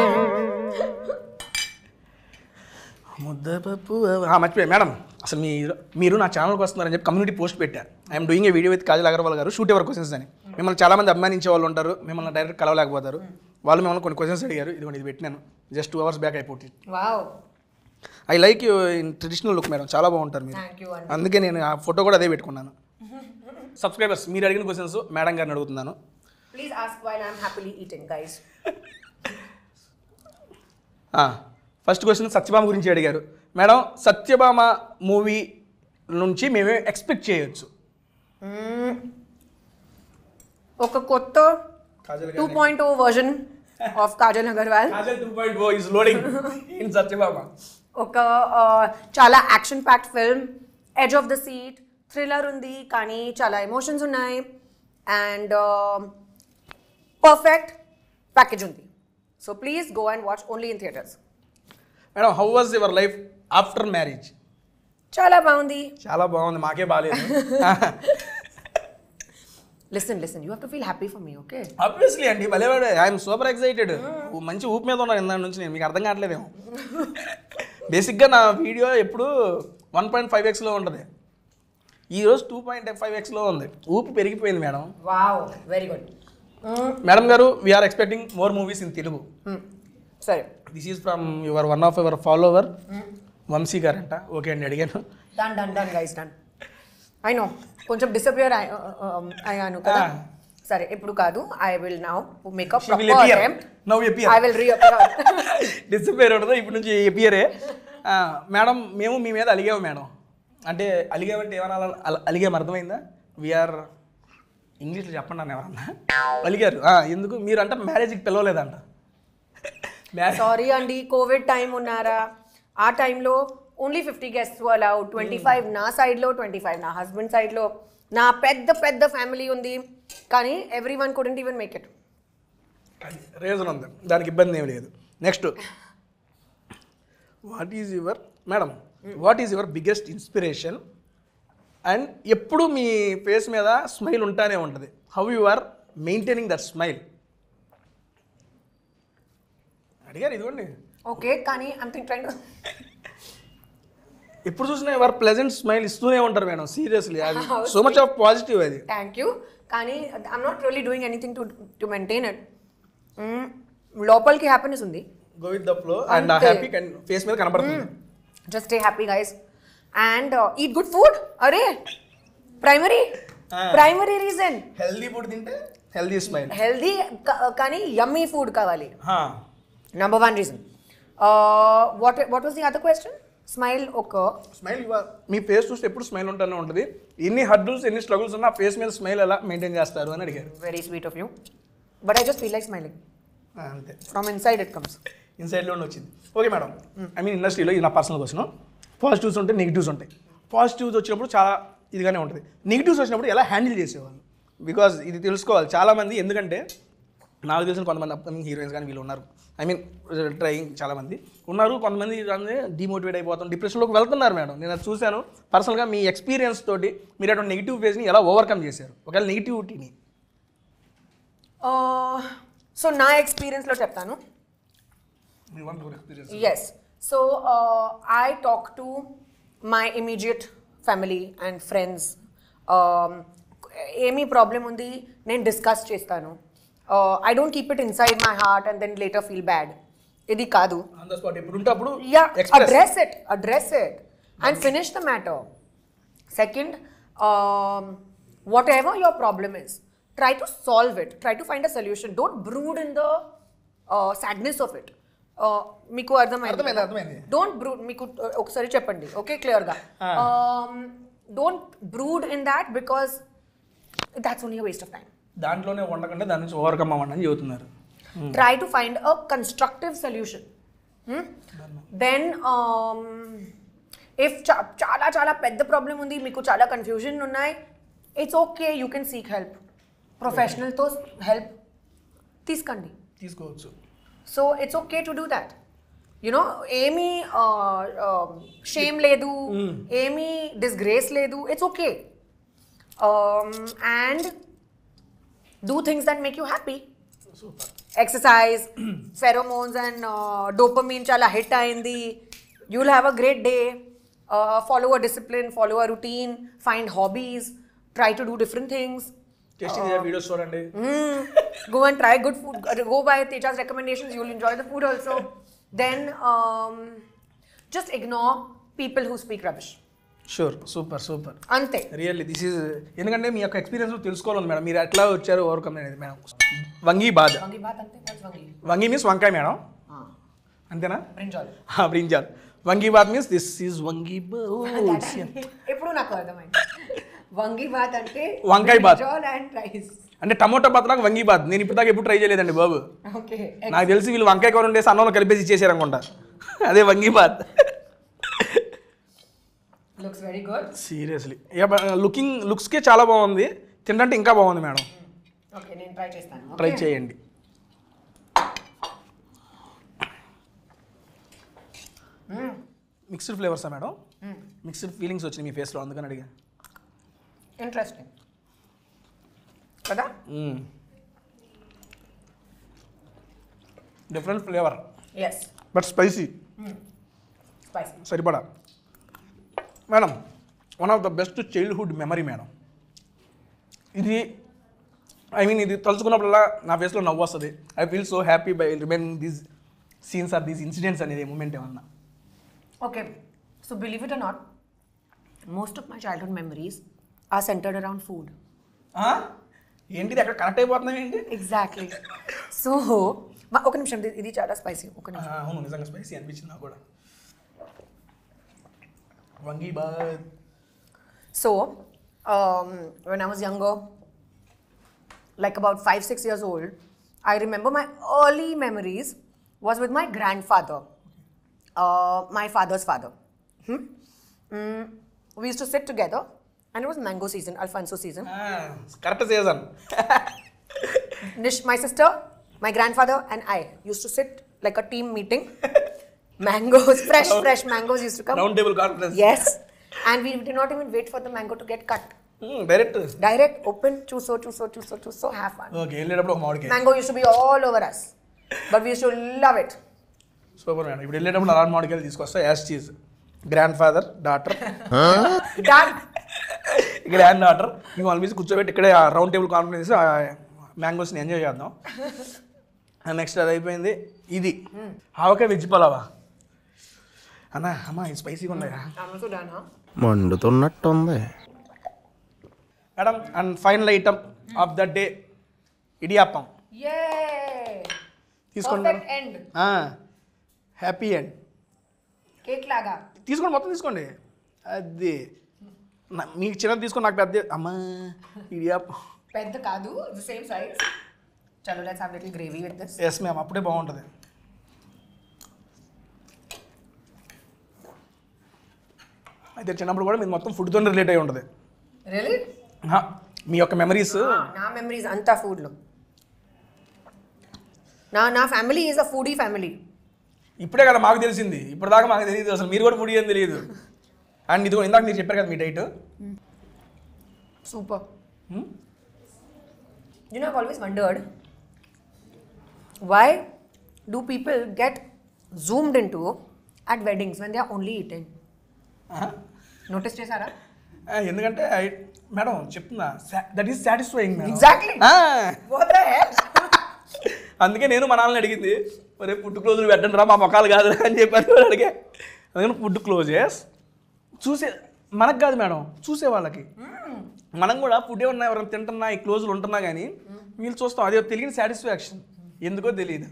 ముద్దపప్పు ఆ, మర్చిపోయా మేడం అసలు మీరు మీరు నా ఛానల్కి వస్తున్నారని చెప్పి కమ్యూనిటీ పోస్ట్ పెట్టారు I'm doing a video with Kajal Agarwal garu shoot ever questions అని మిమ్మల్ని చాలా మంది అభిమానించే వాళ్ళు ఉంటారు మిమ్మల్ని డైరెక్ట్ కలవలేకపోతారు వాళ్ళు మిమ్మల్ని కొన్ని క్వశ్చన్స్ అడిగారు ఇదిగోండి ఇది పెట్టినాను జస్ట్ టూ అవర్స్ బ్యాక్ అయిపోతుంది wow I like you in traditional look madam చాలా బాగుంటారు మీరు థ్యాంక్ యూ అండి అందుకే నేను ఆ ఫోటో కూడా అదే పెట్టుకున్నాను సబ్స్క్రైబర్స్ మీరు అడిగిన క్వశ్చన్స్ మేడం గారిని అడుగుతున్నాను please ask while I'm happily eating guys first question Satyabhama గురించి అడిగారు మేడం సత్యభామ మూవీ నుంచి మేమే ఎక్స్పెక్ట్ చేయొచ్చు ఒక కొత్త two point o version of Kajal Aggarwal two point o is loading in Satyabhama ఒక ఆ, చాలా action packed film edge of the seat thriller ఉంది కానీ చాలా ఎమోషన్స్ ఉన్నాయి అండ్ పర్ఫెక్ట్ ప్యాకేజ్ ఉంది so please go and watch only in theatres madam how was your life after marriage చాలా బాగుంది చాలా బాగుంది మాకే బాగాలేదు listen listen you have to feel happy for me okay obviously అండి భలేవాడు ఐఎమ్ సూపర్ ఎక్సైటెడ్ మంచి ఊపు మీద ఉన్నాను ఇందా నుంచి నేను మీకు అర్థం కావట్లేదేమో బేసిక్గా నా వీడియో ఎప్పుడు వన్ పాయింట్ ఫైవ్ ఎక్స్లో ఉంటుంది ఈరోజు టూ పాయింట్ ఫైవ్ ఎక్స్లో ఉంది ఊపు పెరిగిపోయింది madam wow very good madam garu we're expecting more movies in Telugu సరే this is from your one of your follower Vamshi గారంట ఓకే అండి అడిగాను done done done guys done I know కొంచెం డిసపియర్ అయ్యాను కదా Ah. సరే ఇప్పుడు కాదు I will now make up She will appear. Now appear. I will reappear disappear ఉండదు ఇప్పుడు నుంచి ఎపియరే మేడం మేము మీ మీద అలిగాము మేడం అంటే అలిగామంటే ఏమన్నా అల- అలిగాము అర్థమైందా వీఆర్ ఇంగ్లీష్లో చెప్పండి అన్న ఎవరన్నా అలిగారు ఆ, ఎందుకు మీరు అంటే మ్యారేజ్కి పిలవలేదంట మ్యారేజ్ సారీ అండి కోవిడ్ టైం ఉన్నారా ఆ టైంలో only fifty guest allowed twenty five నా సైడ్లో ట్వంటీ ఫైవ్ నా హస్బెండ్ సైడ్లో నా పెద్ద పెద్ద ఫ్యామిలీ ఉంది కానీ everyone couldn't even make it reason ఉంది దానికి ఇబ్బంది ఏం లేదు next what is your madam what is your biggest inspiration and ఎప్పుడు మీ ఫేస్ మీద స్మైల్ ఉంటానే ఉంటుంది how you are maintaining that smile అడిగారు ఇదిగోండి ఓకే కానీ ఐమ్ థింక్ ట్రైన్ ఎప్పుడు చూసినా ఎవరు ప్లెజెంట్ స్మైల్ ఇస్తూనే ఉంటారు మేడం సీరియస్లీ అది సో మచ్ ఆఫ్ పాజిటివ్ అది థ్యాంక్ యూ కానీ I'm not really doing anything to to maintain it లోపలికి హ్యాపీనెస్ ఉంది go with the flow and అంతే. హ్యాపీ ఫేస్ మీద కనబడుతుంది just stay happy guys and eat good food అరే primary Ah. Primary reason healthy food తింటే హెల్దీ స్మైల్ హెల్దీ కానీ యమ్మీ ఫుడ్ కావాలి number one reason what what was the other question smile ఒక స్మైల్ మీ ఫేస్ చూస్తే ఎప్పుడు స్మైల్ ఉంటూనే ఉంటుంది ఎన్ని హడ్డల్స్ ఎన్ని స్ట్రగుల్స్ ఉన్నా ఫేస్ మీద స్మైల్ ఎలా మెయింటైన్ చేస్తారు అని అడిగారు very sweet of you but I just feel like smiling ah, అంతే ఫ్రమ్ ఇన్సైడ్ ఇట్ కమ్స్ ఇన్సైడ్లోనే వచ్చింది ఓకే మేడం ఐ మీన్ ఇండస్ట్రీలో ఇది నా పర్సనల్ క్వశ్చన్ పాజిటివ్స్ ఉంటాయి నెగిటివ్స్ ఉంటాయి పాజిటివ్స్ వచ్చినప్పుడు చాలా ఇదిగానే ఉంటుంది నెగిటివ్స్ వచ్చినప్పుడు ఎలా హ్యాండిల్ చేసేవాళ్ళు బికాజ్ ఇది తెలుసుకోవాలి చాలామంది ఎందుకంటే నాకు తెలిసిన కొంతమంది అప్కమింగ్ హీరోయిన్స్ కానీ వీళ్ళు ఉన్నారు ఐ మీన్ ట్రైయింగ్ చాలామంది ఉన్నారు కొంతమంది డిమోటివేట్ అయిపోతాం డిప్రెషన్లోకి వెళ్తున్నారు మేడం నేను అది చూశాను పర్సనల్గా మీ ఎక్స్పీరియన్స్ తోటి మీరు అటువంటి నెగిటివ్ ఫేజ్ని ఎలా ఓవర్కమ్ చేశారు ఒకవేళ నెగిటివిటీని సో నా ఎక్స్పీరియన్స్లో చెప్తాను experience Yes. So uh, I talk to my immediate family and friends. Um, ఏమీ ప్రాబ్లం ఉంది నేను డిస్కస్ చేస్తాను I don't keep it inside my heart and then later feel bad ఇది కాదు ఆన్ ద స్పాట్ ఇప్పుడు ఉంటే అప్పుడు yeah express. Address it address it and finish the matter second whatever your problem is try to solve it try to find a solution don't brood in the sadness of it మీకు అర్థమైంది, అర్థమైంది అర్థమైంది. డోంట్ బ్రూడ్ మీకు uh, ఒకసారి చెప్పండి ఓకే క్లియర్గా don't brood in that because that's only waste of time దాంట్లోనే ఉండకుండా దాని నుంచి ఓవర్కమ్ అవ్వండి అని చెబుతున్నారు try to find a constructive solution Hmm? then um, if చా- చాలా చాలా పెద్ద ప్రాబ్లం ఉంది మీకు చాలా కన్ఫ్యూజన్ ఉన్నాయి it's okay you can seek help ప్రొఫెషనల్తో హెల్ప్ తీసుకోండి తీసుకోవచ్చు so it's okay to do that you know ఏమీ షేమ్ లేదు ఏమీ డిస్గ్రేస్ లేదు it's okay and do things that make you happy super exercise pheromones and dopamine చాలా హిట్ అయింది you will have a great day follow a discipline follow a routine find hobbies try to do different things tasty videos చూడండి go and try good food. Uh, Go by Teja's recommendations. You'll enjoy the food also. Then um, just ignore people who speak rubbish. Sure super super Ante. Really this is ఎందుకంటే మీ యొక్క ఎక్స్పీరియన్స్ తెలుసుకోవాలి మేడం మీరు ఎట్లా వచ్చారు ఓవర్కమ్ అనేది మేడం వంగి బాధ Vangi baat ante. What's vangi? Vangi means వంకాయ మేడం అంతేనా Brinjal. Brinjal vangi bath means this is vangi ఎప్పుడు నాకు అర్థమైంది వంగి బాత్ అంటే వంకాయ బాత్. బ్రింజాల్ అండ్ రైస్ అంటే టమోటా బాత్ నాకు వంగి బాత్ నేను ఇప్పుడు దాకా ఎప్పుడు ట్రై చేయలేదండి బాబు ఓకే నాకు తెలిసి వీళ్ళు వంకాయ కూర ఉండేసి అన్నంలో కలిపేసి ఇచ్చేసారు అనుకుంటా అదే vangi bath looks very good seriously looking లుక్స్కే చాలా బాగుంది తింటే ఇంకా బాగుంది మేడం ఓకే నేను ట్రై చేస్తాను ట్రై చేయండి మిక్స్డ్ ఫ్లేవర్సా మేడం మిక్స్డ్ ఫీలింగ్స్ వచ్చినాయి మీ ఫేస్లో అందుకని అడిగా ఇంట్రెస్టింగ్ కదా different flavour yes but spicy spicy సరిపడా madam one of the best childhood memory madam ఇది ఐ మీన్ ఇది తలుచుకున్నప్పుడల్లా నా ఫేస్లో నవ్వు వస్తుంది I feel so happy by remain these scenes or these incidents అనేది మూమెంట్ ఏమన్నా Okay, so believe it or not, most of my childhood memories are centered around food. ఆ? ఏంటిది అక్కడ కనెక్ట్ అయిపోతున్నాం ఏంటి Exactly. so, మా ఒక నిమిషం ఇది- ఇది చాలా స్పైసీ ఒక ఆ, నిమిషం అవును నిజంగా స్పైసీ అనిపించింది నాకు కూడా vangi bath so when I was younger like about five, six years old, I remember my early memories was with my grandfather, uh, my father's father. Hmm? Mm, we used to sit together, and it was mango season, Alfonso season. Correct season Nish, my sister, my grandfather, and I used to sit like a team meeting. mangoes, fresh, fresh mangoes used to come. Round table conference Yes, and we did not even wait for the mango to get cut. Direct Direct, open, chuso, chuso, chuso, chuso, have fun. Okay వెళ్ళేటప్పుడు ఒక మామిడికాయ Mango used to be all over us, but we used to love it. Super madam ఇప్పుడు వెళ్ళేటప్పుడు అలాంటి మామిడికాయలు తీసుకొస్తా as cheese grandfather daughter Done. Granddaughter ఇంకో వాళ్ళ మీద కూర్చోబెట్టి ఇక్కడే రౌండ్ టేబుల్ కాన్ఫరెన్స్ మ్యాంగోస్ని ఎంజాయ్ చేద్దాం నెక్స్ట్ అది అయిపోయింది ఇది ఆవకాయ వెజ్ పలావా అన్న అమ్మ ఇది స్పైసీగా ఉన్నాయా I'm also done, huh? మండుతున్నట్టుంది madam and final item of the day idiyappam Yay! తీసుకోండి Perfect end. Happy and Cake laga. తీసుకోండి మొత్తం తీసుకోండి అది నా- మీకు చిన్నది తీసుకొని నాకు పెద్ద అమ్మా ఇడియాప్పం పెద్ద కాదు the same size. చలో let's have little gravy with this. Yes ma'am అప్పుడే బాగుంటుంది అయితే చిన్నప్పుడు కూడా మీరు మొత్తం ఫుడ్తో రిలేట్ అయి ఉంటుంది Really? హా, మీ యొక్క మెమరీస్ Ah, నా మెమరీస్ అంతా ఫుడ్లో నా నా family is a foodie family ఇప్పుడే కదా మాకు తెలిసింది ఇప్పటిదాకా మాకు తెలియదు అసలు మీరు కూడా ఫుడ్ ఏం తెలియదు అండ్ ఇది కూడా ఇందాక మీరు చెప్పారు కదా మీ diet super you know always wondered why do people get zoomed in to at weddings when they are only eating notice చేశారా ఎందుకంటే I- మేడం చెప్తున్నా that is satisfying Exactly. What the hell? అందుకే నేను మా నాన్నని అడిగింది మరి ఫుడ్ క్లోజులు పెట్టండి రా మా మొక్కలు కాదు అని చెప్పాను అడిగే అందుకని ఫుడ్ క్లోజెస్ చూసే మనకు కాదు మేడం చూసే వాళ్ళకి మనం కూడా ఫుడ్ ఏమన్నా ఎవరైనా తింటున్నా ఈ క్లోజులు ఉంటున్నా కానీ వీళ్ళు చూస్తాం అదే తెలియని సాటిస్ఫాక్షన్ ఎందుకో తెలియదు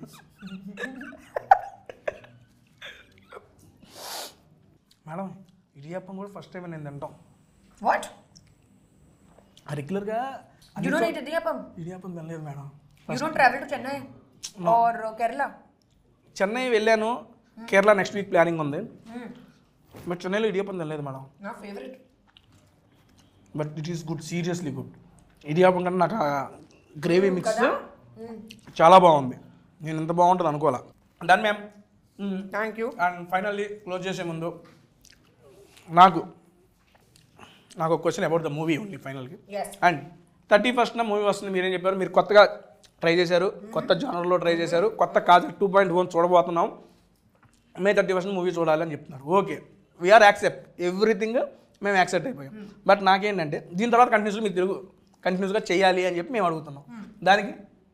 మేడం ఇడియప్పం కూడా ఫస్ట్ టైం నేను తింటాం What? రెగ్యులర్గా You don't eat idiyappam? Idiyappam తినలేదు madam You don't travel to Chennai or uh, Kerala? Chennai వెళ్ళాను కేరళ నెక్స్ట్ వీక్ ప్లానింగ్ ఉంది బట్ చెన్నైలో ఇడియప్పం తినలేదు మేడం నా favourite but it is good seriously good idiyappam కంటే నాకు గ్రేవీ మిక్స్ చాలా బాగుంది నేను ఇంత బాగుంటుంది అనుకోవాలా done ma'am thank you and finally close చేసే ముందు నాకు నాకు ఒక question about the movie only ఫైనల్కి Yes. అండ్ థర్టీ ఫస్ట్న మూవీ వస్తుంది మీరేం చెప్పారు మీరు కొత్తగా ట్రై చేశారు కొత్త జానర్లో ట్రై చేశారు కొత్త కాజల్ టూ పాయింట్ వన్ చూడబోతున్నాం మే థర్టీ ఫస్ట్ మూవీ చూడాలి అని చెప్తున్నారు ఓకే వీఆర్ యాక్సెప్ట్ ఎవ్రీథింగ్ మేము యాక్సెప్ట్ అయిపోయాం బట్ నాకేంటంటే దీని తర్వాత కంటిన్యూస్గా మీరు తెలుగు కంటిన్యూస్గా చేయాలి అని చెప్పి మేము అడుగుతున్నాం దానికి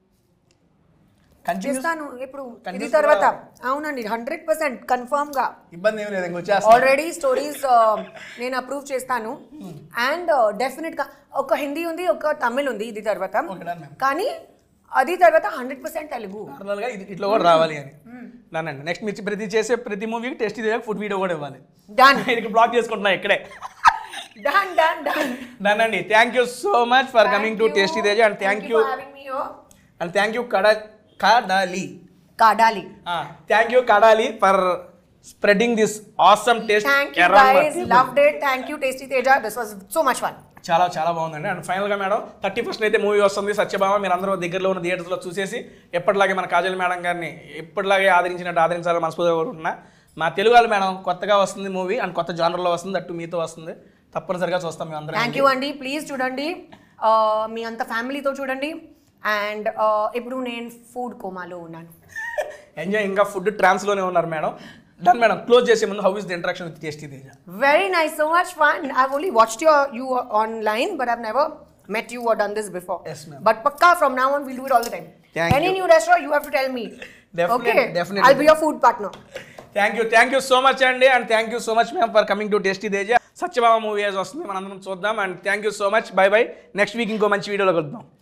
కంటిన్యూస్ చేస్తాను ఇప్పుడు ఇది Continuous తర్వాత గా- అవునండి హండ్రెడ్ పర్సెంట్ కన్ఫర్మ్ గా ఇబ్బంది ఏమి లేదు ఇంకొచ్చేస్తా ఆల్రెడీ స్టోరీస్ నేను అప్రూవ్ చేస్తాను అండ్ డెఫినెట్ గా ఒక హిందీ ఉంది ఒక తమిళ్ ఉంది ఇది తర్వాత Okay, done, ma'am. కానీ అది తర్వాత హండ్రెడ్ పర్సెంట్ తెలుగు నార్మల్గా ఇది ఇట్లా కూడా రావాలి అని నన్నండి నెక్స్ట్ మీరు ప్రతి చేసే ప్రతి మూవీకి టెస్ట్ ఇదే ఫుడ్ వీడియో కూడా ఇవ్వాలి డన్ ఇది బ్లాక్ చేసుకుంటున్నా ఇక్కడే డన్ డన్ డన్ నన్నండి thank you so much for coming to tasty Teja and thank you and thank you కడ Kadali Kadali thank you Kadali for spreading this awesome taste thank you guys loved it thank you tasty Teja this was so much fun చాలా చాలా బాగుందండి అండ్ ఫైనల్గా మేడం థర్టీ ఫస్ట్ అయితే మూవీ వస్తుంది సత్యభామ మీరు అందరూ దగ్గరలో ఉన్న థియేటర్స్లో చూసేసి ఎప్పటిలాగే మన కాజల్ మేడం గారిని ఎప్పటిలాగే ఆదరించినట్టు ఆదరించాలని మనస్ఫూర్తిగా కోరుకుంటున్నా మా తెలుగు వాళ్ళు మేడం కొత్తగా వస్తుంది మూవీ అండ్ కొత్త జానర్లో వస్తుంది అట్టు మీతో వస్తుంది తప్పనిసరిగా చూస్తాం మేము అందరం థ్యాంక్ యూ అండి ప్లీజ్ చూడండి ఆ, మీ అంత ఫ్యామిలీతో చూడండి అండ్ ఇప్పుడు నేను ఫుడ్ కోమాలో ఉన్నాను ఎంజాయ్ ఇంకా ఫుడ్ ట్రాన్స్లోనే ఉన్నారు మేడం డన్ మేడం క్లోజ్ చేసే ముందు how is the interaction with tasty Teja Very nice, so much fun. I've only watched your you online, but I've never met you or done this before. Yes, ma'am. But Pakka, from now on, we'll do it all the time. Thank Any you. new restaurant, you have to tell me. Definitely, okay. definitely. I'll be your food partner. Thank you thank you so much అండి and thank you so much ma'am for coming to tasty Teja Satyabhama movie వస్తుంది మనందరం చూద్దాం and thank you so much bye bye next week ఇంకో మంచి వీడియోలో కలుద్దాం